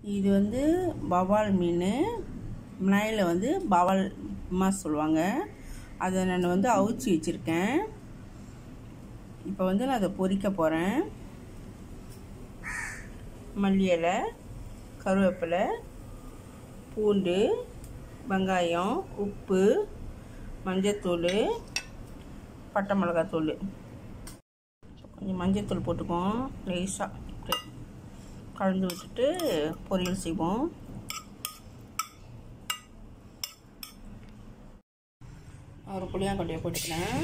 இது வந்து பவால் மீன் மலையில் வந்து பவால் மா சொல்லுவாங்க அதை நான் வந்து அவிச்சு வச்சுருக்கேன் இப்போ வந்து நான் அதை பொரிக்க போகிறேன் மல்லி இலை கருவேப்பிலை பூண்டு வெங்காயம் உப்பு மஞ்சத்தூள் பட்டை மிளகாத்தூள் கொஞ்சம் மஞ்சத்தூள் போட்டுக்குவோம் லேசாக கலந்து விட்டுட்டு பொரியல் செய்வோம் ஒரு புளியாங்கொட்டையை போட்டுக்கிறேன்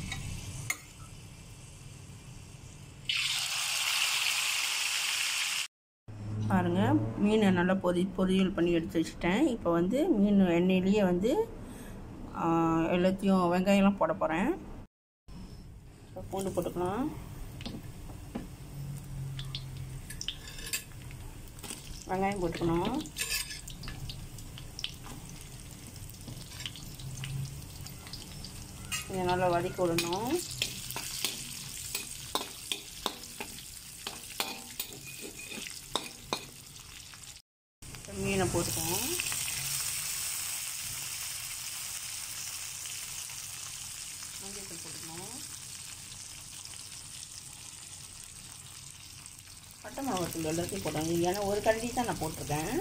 பாருங்கள் மீனை நல்லா பொரி பொரியல் பண்ணி எடுத்து வச்சுட்டேன் இப்போ வந்து மீன் எண்ணெயிலேயே வந்து எல்லாத்தையும் வெங்காயம்லாம் போட போகிறேன் பூண்டு போட்டுக்கலாம் வெங்காயம் போட்டுக்கணும் இதை நல்லா வதக்கி விடணும் மீனை போட்டுக்குவோம் மஞ்சள் போட்டுக்கணும் பட்டை மிளகாத்தூள் எல்லாத்தையும் போடணும் ஏன்னா ஒரு கரண்டி தான் நான் போட்டிருக்கேன்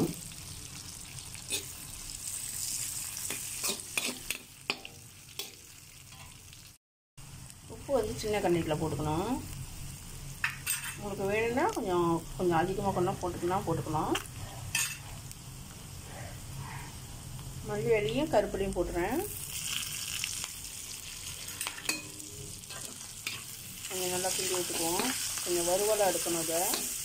உப்பு வந்து சின்ன கரண்டியில் போட்டுக்கணும் உங்களுக்கு வேணும்னா கொஞ்சம் கொஞ்சம் அதிகமாக கொண்டா போட்டுக்கலாம் போட்டுக்கலாம் மல்லி இலையும் கருப்படியும் போட்டுறேன் கொஞ்சம் நல்லா கிண்டி விட்டுக்குவோம் கொஞ்சம் வறுவலாக எடுக்கணும் இதை